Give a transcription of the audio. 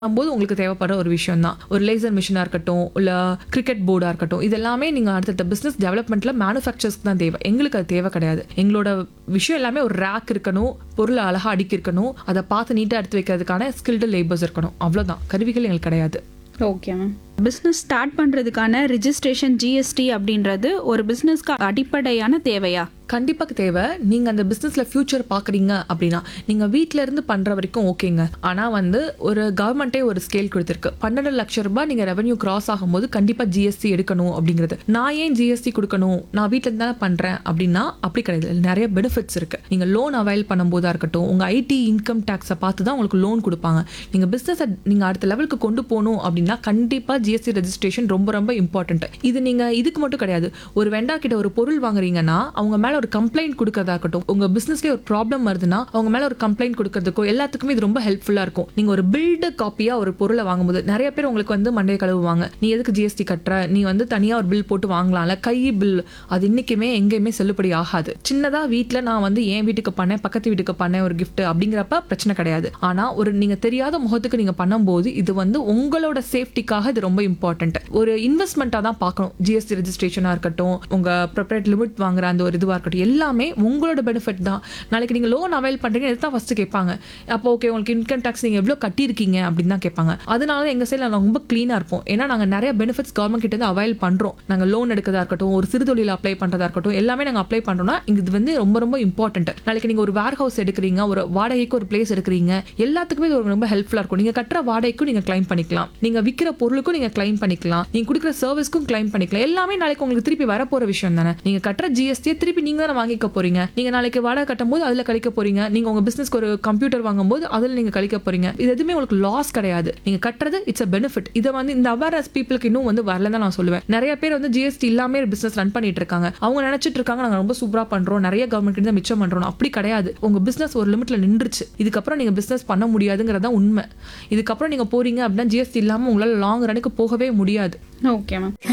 போது உங்களுக்கு தேவைப்படுற ஒரு விஷயம் தான் ஒரு லேசர் மிஷினாக இருக்கட்டும் இல்லை கிரிக்கெட் போர்டாக இருக்கட்டும் இது எல்லாமே நீங்கள் அடுத்தடுத்த பிஸ்னஸ் டெவலப்மெண்ட்டில் மேனுஃபேக்சர்ஸ்க்கு தான் தேவை எங்களுக்கு அது தேவை கிடையாது எங்களோட விஷயம் எல்லாமே ஒரு ரேக் இருக்கணும் பொருளை அழகாக அடுக்கி இருக்கணும் அதை பார்த்து நீட்டாக எடுத்து வைக்கிறதுக்கான ஸ்கில்டு லேபர்ஸ் இருக்கணும் அவ்வளோதான் கருவிகள் எங்களுக்கு கிடையாது ஓகே மேம் பிஸ்னஸ் ஸ்டார்ட் பண்ணுறதுக்கான ரிஜிஸ்ட்ரேஷன் ஜிஎஸ்டி அப்படின்றது ஒரு பிஸ்னஸ்க்கு அடிப்படையான தேவையா கண்டிப்பாக தேவை நீங்கள் அந்த பிஸ்னஸில் ஃபியூச்சர் பார்க்குறீங்க அப்படின்னா நீங்கள் வீட்டில இருந்து பண்ணுற வரைக்கும் ஓகேங்க ஆனால் வந்து ஒரு கவர்மெண்ட்டே ஒரு ஸ்கேல் கொடுத்துருக்கு பன்னெண்டு லட்ச ரூபாய் நீங்கள் ரெவன்யூ கிராஸ் ஆகும்போது கண்டிப்பாக ஜிஎஸ்டி எடுக்கணும் அப்படிங்கிறது நான் ஏன் ஜிஎஸ்டி கொடுக்கணும் நான் வீட்டில் இருந்து தானே பண்ணுறேன் அப்படின்னா அப்படி கிடையாது இதுல நிறைய பெனிஃபிட்ஸ் இருக்குது நீங்கள் லோன் அவைல் பண்ணும்போதா இருக்கட்டும் உங்கள் ஐடி இன்கம் டேக்ஸை பார்த்து தான் உங்களுக்கு லோன் கொடுப்பாங்க நீங்கள் பிஸ்னஸை நீங்கள் அடுத்த லெவலுக்கு கொண்டு போகணும் அப்படின்னா கண்டிப்பாக ஜிஎஸ்டி ரெஜிஸ்ட்ரேஷன் ரொம்ப ரொம்ப இம்பார்ட்டன்ட் இது நீங்கள் இதுக்கு மட்டும் கிடையாது ஒரு வெண்டா கிட்ட ஒரு பொருள் வாங்குறீங்கன்னா அவங்க மேலே ஒரு கம்ப்ளைண்ட் கொடுக்கறதா இருக்கட்டும் உங்க பிசினஸ்லயே ஒரு ப்ராப்ளம் வருதுன்னா அவங்க மேல ஒரு கம்ப்ளைண்ட் கொடுக்கறதுக்கோ எல்லாத்துக்குமே இது ரொம்ப ஹெல்ப்ஃபுல்லா இருக்கும் நீங்க ஒரு பில்டு காப்பியா ஒரு பொருளை வாங்கும்போது நிறைய பேர் உங்களுக்கு வந்து மண்டைய கழுவுவாங்க நீ எதுக்கு ஜிஎஸ்டி கட்டுற நீ வந்து தனியா ஒரு பில் போட்டு வாங்கலாம்ல கை பில் அது இன்னைக்குமே எங்கேயுமே செல்லுபடி ஆகாது சின்னதா வீட்ல நான் வந்து என் வீட்டுக்கு பண்ணேன் பக்கத்து வீட்டுக்கு பண்ணேன் ஒரு gift அப்படிங்கிறப்ப பிரச்சனை கிடையாது ஆனா ஒரு நீங்க தெரியாத முகத்துக்கு நீங்க பண்ணும்போது இது வந்து உங்களோட சேஃப்டிக்காக இது ரொம்ப இம்பார்ட்டன்ட் ஒரு இன்வெஸ்ட்மெண்ட்டாக தான் பார்க்கணும் ஜிஎஸ்டி ரெஜிஸ்ட்ரேஷனாக இருக்கட்டும் உங்க ப்ரொப்ரேட் லிமிட் வாங்குற அந்த ஒரு இதுவாக இருக்கட்டும் எல்லாமே உங்களோட பெனிஃபிட் தான் நாளைக்கு நீங்கள் லோன் அவைல் பண்ணுறீங்க தான் ஃபஸ்ட்டு கேட்பாங்க அப்போ ஓகே உங்களுக்கு இன்கம் டேக்ஸ் நீங்கள் எவ்வளோ கட்டியிருக்கீங்க அப்படின்னு தான் கேட்பாங்க அதனால தான் எங்கள் சைடில் நாங்கள் ரொம்ப க்ளீனாக இருப்போம் ஏன்னா நாங்கள் நிறைய பெனிஃபிட்ஸ் கவர்மெண்ட் கிட்ட இருந்து அவைல் பண்ணுறோம் நாங்கள் லோன் எடுக்கிறதா இருக்கட்டும் ஒரு சிறு தொழில் அப்ளை பண்ணுறதா இருக்கட்டும் எல்லாமே நாங்கள் அப்ளை பண்ணுறோம்னா இது வந்து ரொம்ப ரொம்ப இம்பார்ட்டன்ட் நாளைக்கு நீங்கள் ஒரு வேர் ஹவுஸ் எடுக்கிறீங்க ஒரு வாடகைக்கு ஒரு பிளேஸ் எடுக்கிறீங்க எல்லாத்துக்குமே இது ஒரு ரொம்ப ஹெல்ப்ஃபுல்லாக இருக்கும் நீங்கள் கட்டுற வாடகைக்கும் நீங்கள் கிளைம் பண்ணிக்கலாம் நீங்கள் விற்கிற பொருளுக்கும் நீங்கள் கிளைம் பண்ணிக்கலாம் நீங்கள் கொடுக்குற சர்வீஸ்க்கும் கிளைம் பண்ணிக்கலாம் எல்லாமே நாளைக்கு உங்களுக்கு திருப்பி வரப்போகிற விஷயம் தானே நீங்கள் கட்டுற ஜிஎஸ்டியை திருப்பி நீங்கள் தானே வாங்கிக்க போறீங்க நீங்கள் நாளைக்கு வாடகை கட்டும் போது அதில் கழிக்க போறீங்க நீங்கள் உங்கள் பிஸ்னஸ்க்கு ஒரு கம்ப்யூட்டர் வாங்கும்போது அதில் நீங்கள் கழிக்க போறீங்க இது எதுவுமே உங்களுக்கு லாஸ் கிடையாது நீங்கள் கட்டுறது இட்ஸ் அ பெனிஃபிட் இதை வந்து இந்த அவேர்னஸ் பீப்புளுக்கு இன்னும் வந்து வரலன்னு தான் நான் சொல்லுவேன் நிறைய பேர் வந்து ஜிஎஸ்டி இல்லாம பிசினஸ் ரன் பண்ணிட்டு இருக்காங்க அவங்க நினைச்சிட்டு இருக்காங்க நாங்க ரொம்ப சூப்பரா பண்றோம் நிறைய கவர்மெண்ட் கிட்ட மிச்சம் பண்றோம் அப்படி கிடையாது உங்க பிசினஸ் ஒரு லிமிட்ல நின்றுச்சு இதுக்கப்புறம் நீங்க பிசினஸ் பண்ண முடியாதுங்கிறது தான் உண்மை இதுக்கப்புறம் நீங்க போறீங்க அப்படின்னா ஜிஎஸ்டி இல்லாம உங்களால லாங் ரனுக்கு போகவே முடியாது ஓகே மேம்